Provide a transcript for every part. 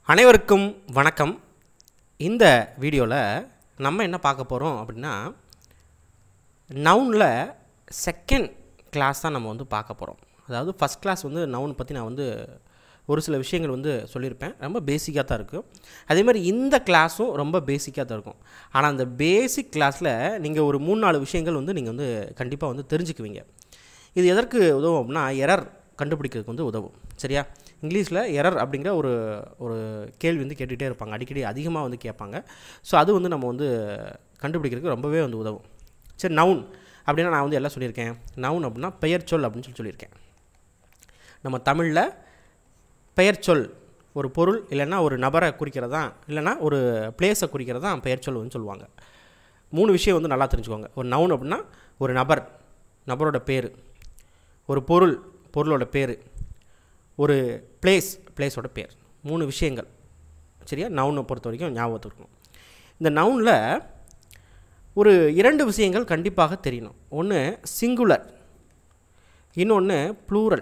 அனைவருக்கும் வணக்கம் இந்த வீடியோவில் நம்ம என்ன பார்க்க போகிறோம் அப்படின்னா நவுனில் செகண்ட் கிளாஸ் தான் நம்ம வந்து பார்க்க போகிறோம் அதாவது ஃபஸ்ட் கிளாஸ் வந்து நவுன் பற்றி நான் வந்து ஒரு சில விஷயங்கள் வந்து சொல்லியிருப்பேன் ரொம்ப பேசிக்காக தான் இருக்கும் அதே மாதிரி இந்த கிளாஸும் ரொம்ப பேசிக்காக தான் இருக்கும் ஆனால் அந்த பேசிக் கிளாஸில் நீங்கள் ஒரு மூணு நாலு விஷயங்கள் வந்து நீங்கள் வந்து கண்டிப்பாக வந்து தெரிஞ்சுக்குவீங்க இது எதற்கு உதவும் அப்படின்னா எரர் கண்டுபிடிக்கிறதுக்கு வந்து உதவும் சரியா இங்கிலீஷில் எரர் அப்படிங்கிற ஒரு ஒரு கேள்வி வந்து கேட்டுகிட்டே இருப்பாங்க அடிக்கடி அதிகமாக வந்து கேட்பாங்க ஸோ அது வந்து நம்ம வந்து கண்டுபிடிக்கிறதுக்கு ரொம்பவே வந்து உதவும் சரி நவுன் அப்படின்னா நான் வந்து எல்லாம் சொல்லியிருக்கேன் நவுன் அப்படின்னா பெயர் சொல் அப்படின்னு சொல்லி சொல்லியிருக்கேன் நம்ம தமிழில் பெயர் சொல் ஒரு பொருள் இல்லைன்னா ஒரு நபரை குறிக்கிறது தான் இல்லைன்னா ஒரு பிளேஸை குறிக்கிறது தான் பெயர் சொல் வந்து சொல்லுவாங்க மூணு விஷயம் வந்து நல்லா தெரிஞ்சுக்கோங்க ஒரு நவுன் அப்படின்னா ஒரு நபர் நபரோட பேர் ஒரு பொருள் பொருளோட பேர் ஒரு பிளேஸ் பிளேஸோட பேர் மூணு விஷயங்கள் சரியா நவுனை பொறுத்த வரைக்கும் ஞாபகத்துக்கு இருக்கணும் இந்த நவுனில் ஒரு இரண்டு விஷயங்கள் கண்டிப்பாக தெரியணும் ஒன்று சிங்குலர் இன்னொன்று ப்ளூரல்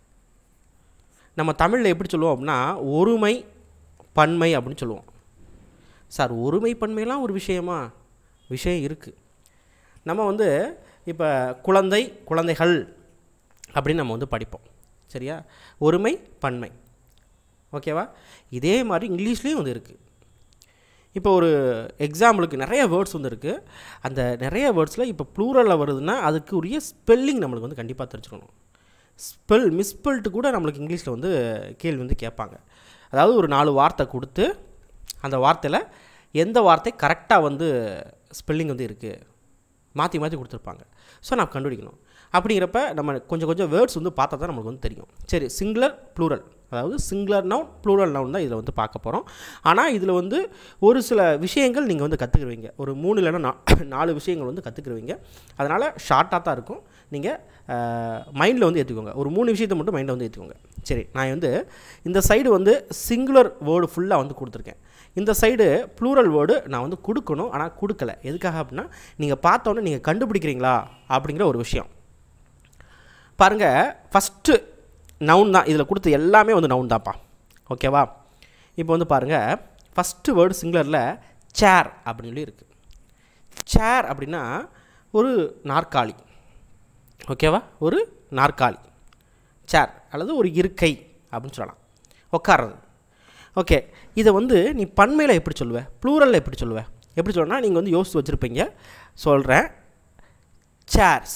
நம்ம தமிழில் எப்படி சொல்லுவோம் அப்படின்னா ஒருமை பன்மை அப்படின்னு சொல்லுவோம் சார் ஒருமை பன்மைலாம் ஒரு விஷயமா விஷயம் இருக்குது நம்ம வந்து இப்போ குழந்தை குழந்தைகள் அப்படின்னு நம்ம வந்து படிப்போம் சரியா ஒருமை பன்மை ஓகேவா இதே மாதிரி இங்கிலீஷ்லேயும் வந்து இருக்குது இப்போ ஒரு எக்ஸாம்பிளுக்கு நிறைய வேர்ட்ஸ் வந்து இருக்குது அந்த நிறைய வேர்ட்ஸில் இப்போ ப்ளூரலில் வருதுன்னா அதுக்கு உரிய ஸ்பெல்லிங் நம்மளுக்கு வந்து கண்டிப்பாக தெரிஞ்சுக்கணும் ஸ்பெல் மிஸ்பெல்ட்டு கூட நம்மளுக்கு இங்கிலீஷில் வந்து கேள்வி வந்து கேட்பாங்க அதாவது ஒரு நாலு வார்த்தை கொடுத்து அந்த வார்த்தையில் எந்த வார்த்தை கரெக்டாக வந்து ஸ்பெல்லிங் வந்து இருக்குது மாற்றி மாற்றி கொடுத்துருப்பாங்க ஸோ நான் கண்டுபிடிக்கணும் அப்படிங்கிறப்ப நம்ம கொஞ்சம் கொஞ்சம் வேர்ட்ஸ் வந்து பார்த்தா தான் நம்மளுக்கு வந்து தெரியும் சரி சிங்குலர் ப்ளூரல் அதாவது சிங்குலர் நவுன் ப்ளூரல் நவுன் தான் இதில் வந்து பார்க்க போகிறோம் ஆனால் இதில் வந்து ஒரு சில விஷயங்கள் நீங்கள் வந்து கற்றுக்குருவீங்க ஒரு மூணு இல்லைன்னா நா நாலு விஷயங்கள் வந்து கற்றுக்குருவீங்க அதனால் ஷார்ட்டாக தான் இருக்கும் நீங்கள் மைண்டில் வந்து ஏற்றுக்கோங்க ஒரு மூணு விஷயத்தை மட்டும் மைண்டில் வந்து ஏற்றுக்கோங்க சரி நான் வந்து இந்த சைடு வந்து சிங்குலர் வேர்டு ஃபுல்லாக வந்து கொடுத்துருக்கேன் இந்த சைடு ப்ளூரல் வேர்டு நான் வந்து கொடுக்கணும் ஆனால் கொடுக்கல எதுக்காக அப்படின்னா நீங்கள் பார்த்தோன்னே நீங்கள் கண்டுபிடிக்கிறீங்களா அப்படிங்கிற ஒரு விஷயம் பாருங்கள் ஃபஸ்ட்டு நவுன் தான் இதில் கொடுத்த எல்லாமே வந்து நவுன் தான்ப்பா ஓகேவா இப்போ வந்து பாருங்கள் ஃபஸ்ட்டு வேர்டு சிங்குலரில் சேர் அப்படின்னு சொல்லி இருக்குது சேர் அப்படின்னா ஒரு நாற்காலி ஓகேவா ஒரு நாற்காலி சேர் அல்லது ஒரு இருக்கை அப்படின்னு சொல்லலாம் உட்கார்றது ஓகே இதை வந்து நீ பன்மையில் எப்படி சொல்லுவ ப்ளூரலில் எப்படி சொல்லுவ எப்படி சொல்லணும்னா நீங்கள் வந்து யோசித்து வச்சுருப்பீங்க சொல்கிறேன் சேர்ஸ்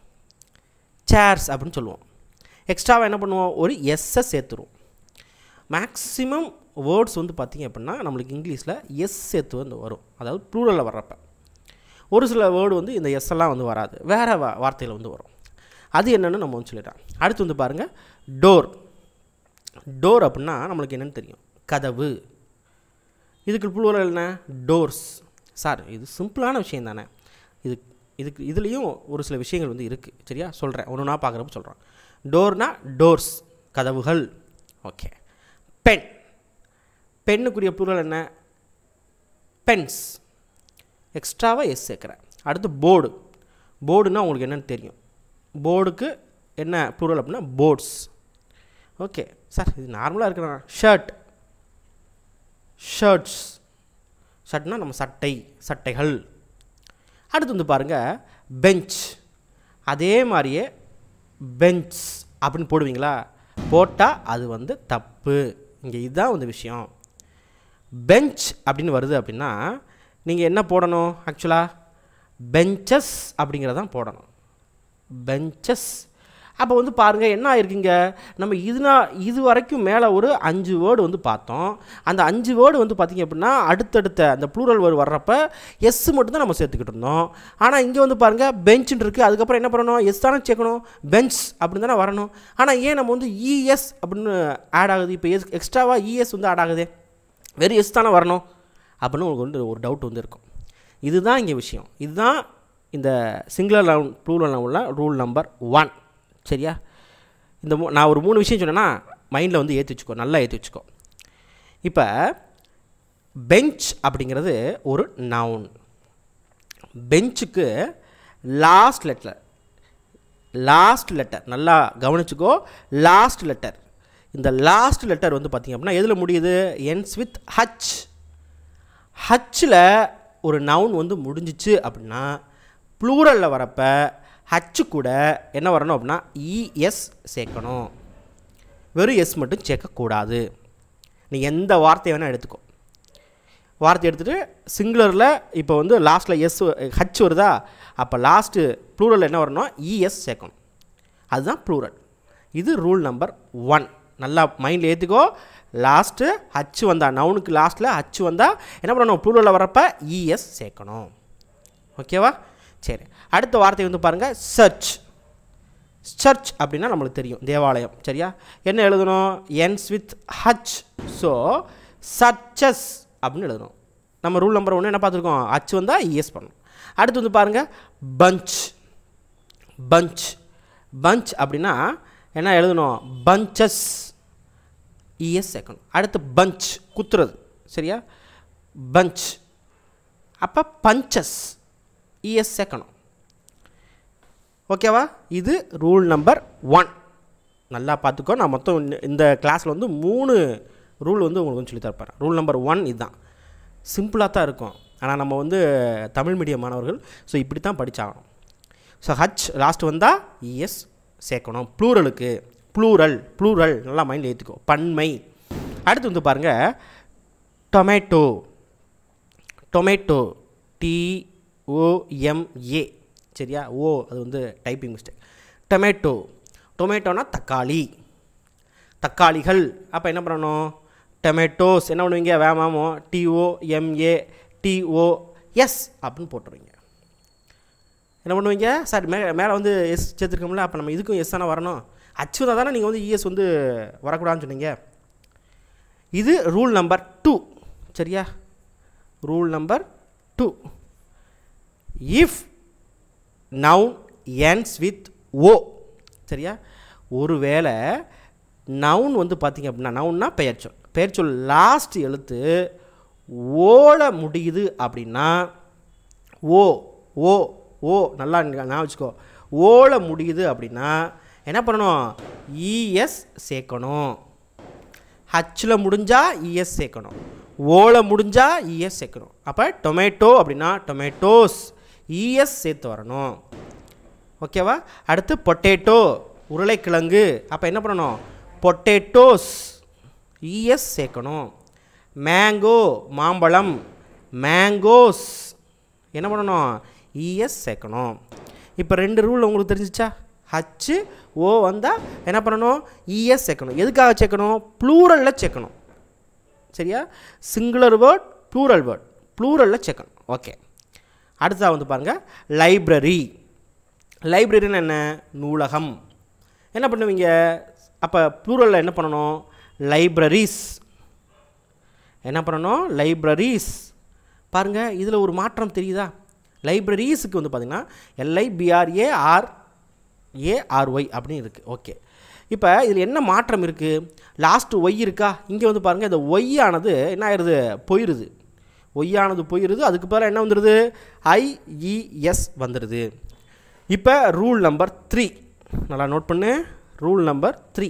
சேர்ஸ் அப்படின்னு சொல்லுவோம் எக்ஸ்ட்ராவாக என்ன பண்ணுவோம் ஒரு எஸ்ஸை சேர்த்துருவோம் மேக்ஸிமம் வேர்ட்ஸ் வந்து பார்த்திங்க அப்படின்னா நம்மளுக்கு இங்கிலீஷில் எஸ் சேர்த்து வந்து வரும் அதாவது ப்ளூரலில் வர்றப்ப ஒரு சில வேர்டு வந்து இந்த எஸ் எல்லாம் வந்து வராது வேறு வா வார்த்தையில் வந்து வரும் அது என்னென்னு நம்ம வந்து சொல்லிடலாம் அடுத்து வந்து பாருங்கள் டோர் டோர் அப்படின்னா நம்மளுக்கு என்னென்னு தெரியும் கதவு இதுக்கு ப்ளூரல் என்ன டோர்ஸ் சார் இது சிம்பிளான விஷயம் தானே இது இதுக்கு இதுலேயும் ஒரு சில விஷயங்கள் வந்து இருக்குது சரியா சொல்கிறேன் ஒன்று ஒன்றா பார்க்குறப்ப சொல்கிறேன் டோர்னா டோர்ஸ் கதவுகள் ஓகே பென் பெண்ணுக்குரிய ப்ளூரல் என்ன பென்ஸ் எக்ஸ்ட்ராவாக எஸ் சேர்க்குறேன் அடுத்து போர்டு போர்டுனா உங்களுக்கு என்னென்னு தெரியும் போர்டுக்கு என்ன ப்ளூரல் அப்படின்னா போர்ட்ஸ் ஓகே சார் இது நார்மலாக இருக்கிற ஷர்ட் ஷர்ட்ஸ் ஷர்ட்னா நம்ம சட்டை சட்டைகள் அடுத்து வந்து பாருங்கள் பெஞ்ச் அதே மாதிரியே பெஞ்ச் அப்படின்னு போடுவீங்களா போட்டால் அது வந்து தப்பு இங்கே இதுதான் வந்து விஷயம் பெஞ்ச் அப்படின்னு வருது அப்படின்னா நீங்கள் என்ன போடணும் ஆக்சுவலாக பெஞ்சஸ் அப்படிங்கிறதான் போடணும் பெஞ்சஸ் அப்போ வந்து பாருங்கள் என்ன ஆயிருக்குங்க நம்ம இதுனா இது வரைக்கும் மேலே ஒரு அஞ்சு வேர்டு வந்து பார்த்தோம் அந்த அஞ்சு வேர்டு வந்து பார்த்திங்க அப்படின்னா அடுத்தடுத்த அந்த ப்ளூரல் வேர்டு வர்றப்ப எஸ் மட்டும் தான் நம்ம சேர்த்துக்கிட்டு இருந்தோம் ஆனால் இங்கே வந்து பாருங்கள் பெஞ்சுன்னு இருக்குது அதுக்கப்புறம் என்ன பண்ணணும் எஸ் தானே சேர்க்கணும் பெஞ்ச் அப்படின்னு தானே வரணும் ஆனால் ஏன் நம்ம வந்து இஎஸ் அப்படின்னு ஆட் ஆகுது இப்போ எஸ் எக்ஸ்ட்ராவாக இஎஸ் வந்து ஆட் ஆகுது வெறும் எஸ் தானே வரணும் அப்படின்னு உங்களுக்கு வந்து ஒரு டவுட் வந்து இருக்கும் இதுதான் இங்கே விஷயம் இதுதான் இந்த சிங்குலர் லவுன் ப்ளூரல் லவுனில் ரூல் நம்பர் ஒன் சரியா இந்த மூ நான் ஒரு மூணு விஷயம் சொன்னேன்னா மைண்டில் வந்து ஏற்றி வச்சுக்கோ நல்லா ஏற்றி வச்சுக்கோ இப்போ பெஞ்ச் அப்படிங்கிறது ஒரு நவுன் பெஞ்சுக்கு லாஸ்ட் லெட்டர் லாஸ்ட் லெட்டர் நல்லா கவனிச்சுக்கோ லாஸ்ட் லெட்டர் இந்த லாஸ்ட் லெட்டர் வந்து பார்த்திங்க அப்படின்னா எதில் முடியுது என்ஸ் வித் ஹச் ஹச்சில் ஒரு நவுன் வந்து முடிஞ்சிச்சு அப்படின்னா ப்ளூரலில் வரப்ப ஹச்சு கூட என்ன வரணும் அப்படின்னா இஎஸ் சேர்க்கணும் வெறும் எஸ் மட்டும் சேர்க்கக்கூடாது நீ எந்த வார்த்தையை வேணால் எடுத்துக்கோ வார்த்தை எடுத்துகிட்டு சிங்குலரில் இப்போ வந்து லாஸ்ட்டில் எஸ் ஹச் வருதா அப்போ லாஸ்ட்டு ப்ளூரலில் என்ன வரணும் இஎஸ் சேர்க்கணும் அதுதான் ப்ளூரல் இது ரூல் நம்பர் ஒன் நல்லா மைண்டில் ஏற்றுக்கோ லாஸ்ட்டு ஹச் வந்தா நவுனுக்கு லாஸ்ட்டில் ஹச் வந்தால் என்ன பண்ணணும் ப்ளூரலில் வரப்போ இஎஸ் சேர்க்கணும் ஓகேவா சரி அடுத்த வார்த்தை வந்து பாருங்கள் சர்ச் சர்ச் அப்படின்னா நம்மளுக்கு தெரியும் தேவாலயம் சரியா என்ன எழுதணும் ends with H so churches அப்படின்னு எழுதணும் நம்ம ரூல் நம்பர் ஒன்று என்ன பார்த்துருக்கோம் ஹச் வந்தால் இஎஸ் பண்ணணும் அடுத்து வந்து பாருங்கள் பஞ்ச் பஞ்ச் பஞ்ச் அப்படின்னா என்ன எழுதணும் பஞ்சஸ் இஎஸ் சேர்க்கணும் அடுத்து பஞ்ச் குத்துறது சரியா பஞ்ச் அப்போ பஞ்சஸ் இஎஸ் சேர்க்கணும் ஓகேவா இது ரூல் நம்பர் ஒன் நல்லா பார்த்துக்கோ நான் மொத்தம் இந்த- இந்த கிளாஸில் வந்து மூணு ரூல் வந்து உங்களுக்கு வந்து சொல்லி தரப்போகிறேன் ரூல் நம்பர் ஒன் இதுதான் சிம்பிளாக தான் இருக்கும் ஆனால் நம்ம வந்து தமிழ் மீடியம் மாணவர்கள் ஸோ இப்படி தான் படித்தாகணும் ஸோ ஹச் லாஸ்ட் வந்தால் இஎஸ் சேர்க்கணும் ப்ளூரலுக்கு ப்ளூரல் ப்ளூரல் நல்லா மைண்டில் ஏற்றுக்கோ பன்மை அடுத்து வந்து பாருங்கள் டொமேட்டோ டொமேட்டோ டிஓஎம்ஏ சரியா ஓ அது வந்து டைப்பிங் மிஸ்டேக் டொமேட்டோ டொமேட்டோனா தக்காளி தக்காளிகள் அப்போ என்ன பண்ணணும் டொமேட்டோஸ் என்ன பண்ணுவீங்க வேமாமோ டிஓஎம்ஏ டிஓஎஸ் அப்படின்னு போட்டுருவீங்க என்ன பண்ணுவீங்க சார் மே மேலே வந்து எஸ் சேர்த்துருக்கோம்ல அப்போ நம்ம இதுக்கும் எஸ் தானே வரணும் அச்சு வந்தால் தானே நீங்கள் வந்து இஎஸ் வந்து வரக்கூடாதுன்னு சொன்னீங்க இது ரூல் நம்பர் டூ சரியா rule number two if noun ends with O சரியா ஒருவேளை நவுன் வந்து பார்த்தீங்க அப்படின்னா நவுன்னா பெயர்ச்சொல் பெயர்ச்சொல் லாஸ்ட் எழுத்து ஓல முடியுது அப்படின்னா ஓ ஓ ஓ நல்லா நான் வச்சுக்கோ ஓல முடியுது அப்படின்னா என்ன பண்ணணும் இஎஸ் சேர்க்கணும் ஹச்சில் முடிஞ்சால் இஎஸ் சேர்க்கணும் ஓல முடிஞ்சால் இஎஸ் சேர்க்கணும் அப்போ டொமேட்டோ அப்படின்னா டொமேட்டோஸ் இஎஸ் சேர்த்து வரணும் ஓகேவா அடுத்து பொட்டேட்டோ உருளைக்கிழங்கு அப்போ என்ன பண்ணணும் பொட்டேட்டோஸ் இஎஸ் சேர்க்கணும் மேங்கோ மாம்பழம் மேங்கோஸ் என்ன பண்ணணும் இஎஸ் சேர்க்கணும் இப்போ ரெண்டு ரூல் உங்களுக்கு தெரிஞ்சிச்சா ஹச்சு ஓ வந்தால் என்ன பண்ணணும் இஎஸ் சேர்க்கணும் எதுக்காக சேர்க்கணும் ப்ளூரலில் சேர்க்கணும் சரியா சிங்குலர் வேர்ட் ப்ளூரல் வேர்ட் ப்ளூரலில் சேர்க்கணும் ஓகே அடுத்ததாக வந்து பாருங்கள் லைப்ரரி லைப்ரரின்னு என்ன நூலகம் என்ன பண்ணுவீங்க அப்போ ப்ளூரலில் என்ன பண்ணணும் லைப்ரரிஸ் என்ன பண்ணணும் லைப்ரரிஸ் பாருங்கள் இதில் ஒரு மாற்றம் தெரியுதா லைப்ரரிஸுக்கு வந்து பார்த்திங்கன்னா எல்ஐபிஆர்ஏ ஆர் ஏஆர்ஒய் அப்படின்னு இருக்குது ஓகே இப்போ இதில் என்ன மாற்றம் இருக்குது லாஸ்ட்டு ஒய் இருக்கா இங்கே வந்து பாருங்கள் இந்த ஒய் ஆனது என்ன ஆயிடுது போயிடுது ஒய் ஆனது போயிடுது அதுக்கு பதிலாக என்ன வந்துடுது ஐஇஎஸ் வந்துடுது இப்போ ரூல் நம்பர் த்ரீ நல்லா நோட் பண்ணு rule number three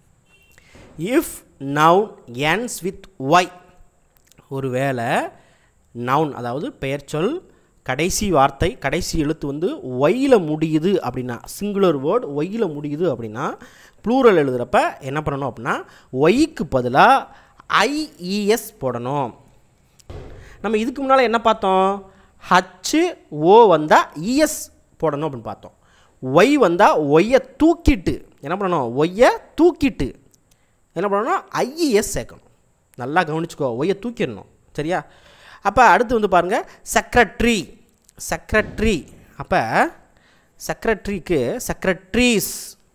if noun ends with Y ஒருவேளை நவுன் அதாவது பெயர்ச்சொல் கடைசி வார்த்தை கடைசி எழுத்து வந்து ஒய்யில் முடியுது அப்படின்னா சிங்குலர் வேர்டு ஒய்யில் முடியுது அப்படின்னா ப்ளூரல் எழுதுகிறப்ப என்ன பண்ணணும் அப்படின்னா ஒய்க்கு பதிலாக ஐஇஎஸ் போடணும் நம்ம இதுக்கு முன்னால் என்ன பார்த்தோம் ஹச்சு ஓ வந்தால் இஎஸ் போடணும் அப்படின்னு பார்த்தோம் ஒய் வந்தால் ஒய்யை தூக்கிட்டு என்ன பண்ணணும் ஒய்யை தூக்கிட்டு என்ன பண்ணணும் ஐஇஎஸ் சேர்க்கணும் நல்லா கவனிச்சுக்கோ ஒய்யை தூக்கிடணும் சரியா அப்போ அடுத்து வந்து பாருங்கள் செக்ரட்ரி செக்ரட்ரி அப்போ செக்ரட்ரிக்கு செக்ரட்ரீஸ்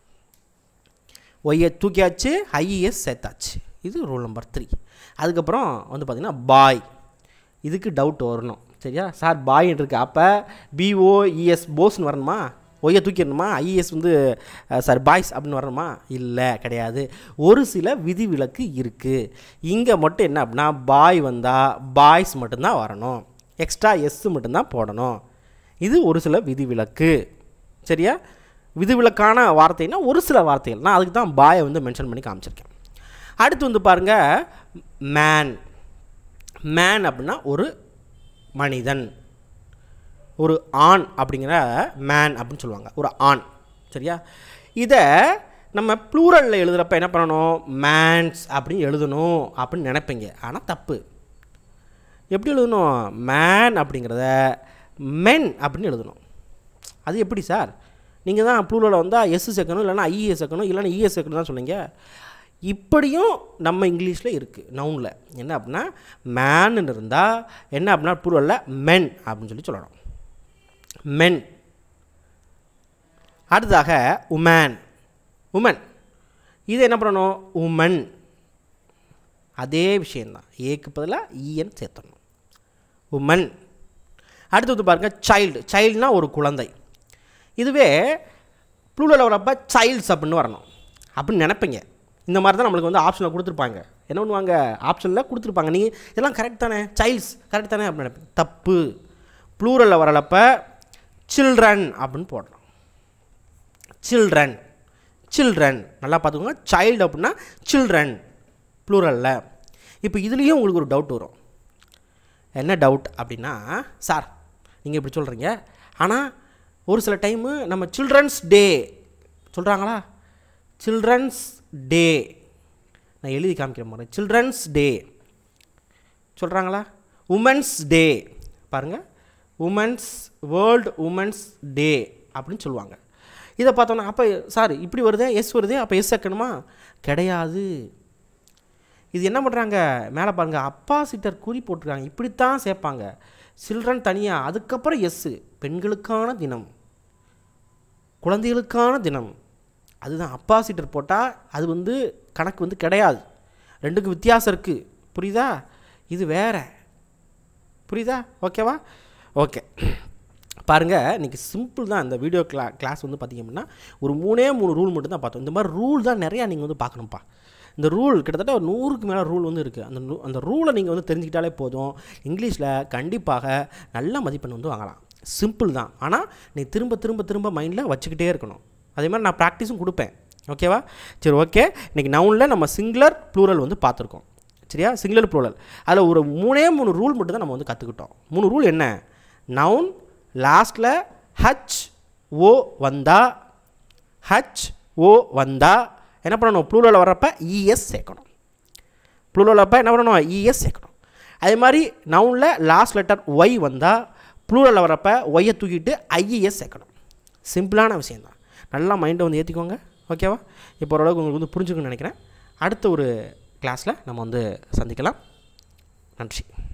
ஒய்யை தூக்கியாச்சு ஐஇஎஸ் சேர்த்தாச்சு இது ரூல் நம்பர் த்ரீ அதுக்கப்புறம் வந்து பார்த்திங்கன்னா பாய் இதுக்கு டவுட் வரணும் சரியா சார் பாயின்னு இருக்கு அப்போ பிஓஇஎஸ் போஸ்ன்னு வரணுமா ஒய்யை தூக்கிடணுமா ஐஏஎஸ் வந்து சார் பாய்ஸ் அப்படின்னு வரணுமா இல்லை கிடையாது ஒரு சில விதிவிலக்கு இருக்குது இங்கே மட்டும் என்ன அப்படின்னா பாய் வந்தால் பாய்ஸ் மட்டும்தான் வரணும் எக்ஸ்ட்ரா எஸ் மட்டும்தான் போடணும் இது ஒரு சில விதிவிலக்கு சரியா விதிவிலக்கான வார்த்தைனா ஒரு சில வார்த்தைகள் நான் அதுக்கு தான் பாயை வந்து மென்ஷன் பண்ணி காமிச்சிருக்கேன் அடுத்து வந்து பாருங்கள் மேன் மேன் அப்படின்னா ஒரு மனிதன் ஒரு ஆண் அப்படிங்கிற மேன் அப்படின்னு சொல்லுவாங்க ஒரு ஆண் சரியா இதை நம்ம ப்ளூரலில் எழுதுகிறப்ப என்ன பண்ணணும் மேன்ஸ் அப்படின்னு எழுதணும் அப்படின்னு நினைப்பீங்க ஆனால் தப்பு எப்படி எழுதணும் மேன் அப்படிங்கிறத மென் அப்படின்னு எழுதணும் அது எப்படி சார் நீங்கள் தான் ப்ளூரலில் வந்தால் எஸ் சேர்க்கணும் இல்லைன்னா ஐஏ சேர்க்கணும் இல்லைன்னா இஎஸ் சேர்க்கணும் தான் சொன்னீங்க இப்படியும் நம்ம இங்கிலீஷில் இருக்குது நவுனில் என்ன அப்படின்னா மேன்னு இருந்தால் என்ன அப்படின்னா ப்ளூரலில் மென் அப்படின்னு சொல்லி சொல்லணும் மென் அடுத்ததாக உமேன் உமன் இது என்ன பண்ணணும் உமன் அதே விஷயந்தான் ஏக்கு பதிலாக ஈஎன் சேர்த்தணும் உமன் அடுத்து வந்து பாருங்கள் சைல்டு சைல்டுனா ஒரு குழந்தை இதுவே ப்ளூரில் வரப்போ சைல்ட்ஸ் அப்படின்னு வரணும் அப்படின்னு நினைப்பீங்க இந்த மாதிரி தான் நம்மளுக்கு வந்து ஆப்ஷனில் கொடுத்துருப்பாங்க என்ன பண்ணுவாங்க ஆப்ஷனில் கொடுத்துருப்பாங்க நீங்கள் இதெல்லாம் கரெக்ட் தானே சைல்ட்ஸ் கரெக்ட் தானே அப்படின்னு நினைப்பீங்க தப்பு ப்ளூரலில் வரலப்ப சில்ட்ரன் அப்படின்னு போடுறோம் சில்ட்ரன் சில்ட்ரன் நல்லா பார்த்துக்கோங்க சைல்டு அப்படின்னா சில்ட்ரன் ப்ளூரலில் இப்போ இதுலேயும் உங்களுக்கு ஒரு டவுட் வரும் என்ன டவுட் அப்படின்னா சார் நீங்கள் இப்படி சொல்கிறீங்க ஆனால் ஒரு சில டைமு நம்ம சில்ட்ரன்ஸ் டே சொல்கிறாங்களா சில்ட்ரன்ஸ் டே நான் எழுதி காமிக்கிற மாதிரி சில்ட்ரன்ஸ் டே சொல்கிறாங்களா உமன்ஸ் டே பாருங்கள் உமன்ஸ் வேர்ல்டு உமன்ஸ் டே அப்படின்னு சொல்லுவாங்க இதை பார்த்தோன்னா அப்போ சார் இப்படி வருதே எஸ் வருதே அப்போ எஸ் சேர்க்கணுமா கிடையாது இது என்ன பண்ணுறாங்க மேலே பாருங்கள் அப்பாசிட்டர் குறி போட்டிருக்காங்க இப்படித்தான் சேர்ப்பாங்க சில்ட்ரன் தனியாக அதுக்கப்புறம் எஸ்ஸு பெண்களுக்கான தினம் குழந்தைகளுக்கான தினம் அதுதான் அப்பாசிட்டர் போட்டால் அது வந்து கணக்கு வந்து கிடையாது ரெண்டுக்கும் வித்தியாசம் இருக்குது புரியுதா இது வேற புரியுதா ஓகேவா ஓகே பாருங்கள் இன்றைக்கி சிம்பிள் தான் இந்த வீடியோ கிளா கிளாஸ் வந்து பார்த்திங்க அப்படின்னா ஒரு மூணே மூணு ரூல் மட்டும் தான் பார்த்தோம் இந்த மாதிரி ரூல் தான் நிறையா நீங்கள் வந்து பார்க்கணும்ப்பா இந்த ரூல் கிட்டத்தட்ட ஒரு நூறுக்கு மேலே ரூல் வந்து இருக்குது அந்த ரூ- அந்த ரூலை நீங்கள் வந்து தெரிஞ்சுக்கிட்டாலே போதும் இங்கிலீஷில் கண்டிப்பாக நல்ல மதிப்பெண் வந்து வாங்கலாம் சிம்பிள் தான் ஆனால் நீ திரும்ப திரும்ப திரும்ப மைண்டில் வச்சுக்கிட்டே இருக்கணும் அதே மாதிரி நான் ப்ராக்டிஸும் கொடுப்பேன் ஓகேவா சரி ஓகே இன்றைக்கி நவுனில் நம்ம சிங்குலர் ப்ளூரல் வந்து பார்த்துருக்கோம் சரியா சிங்குலர் ப்ளூரல் அதில் ஒரு மூணே மூணு ரூல் மட்டும் தான் நம்ம வந்து கற்றுக்கிட்டோம் மூணு ரூல் என்ன நவுன் லாஸ்ட்டில் ஹச் ஓ வந்தா ஹச் ஓ வந்தா என்ன பண்ணணும் ப்ளூரலில் வர்றப்ப இஎஸ் சேர்க்கணும் ப்ளூரலில் வரப்ப என்ன பண்ணணும் இஎஸ் சேர்க்கணும் அதே மாதிரி நவுனில் லாஸ்ட் லெட்டர் ஒய் வந்தால் ப்ளூரலில் வரப்ப ஒய்யை தூக்கிட்டு ஐஇஎஸ் சேர்க்கணும் சிம்பிளான விஷயந்தான் நல்லா மைண்டை வந்து ஏற்றிக்கோங்க ஓகேவா இப்போ ஓரளவுக்கு உங்களுக்கு வந்து புரிஞ்சுக்கணும்னு நினைக்கிறேன் அடுத்த ஒரு கிளாஸில் நம்ம வந்து சந்திக்கலாம் நன்றி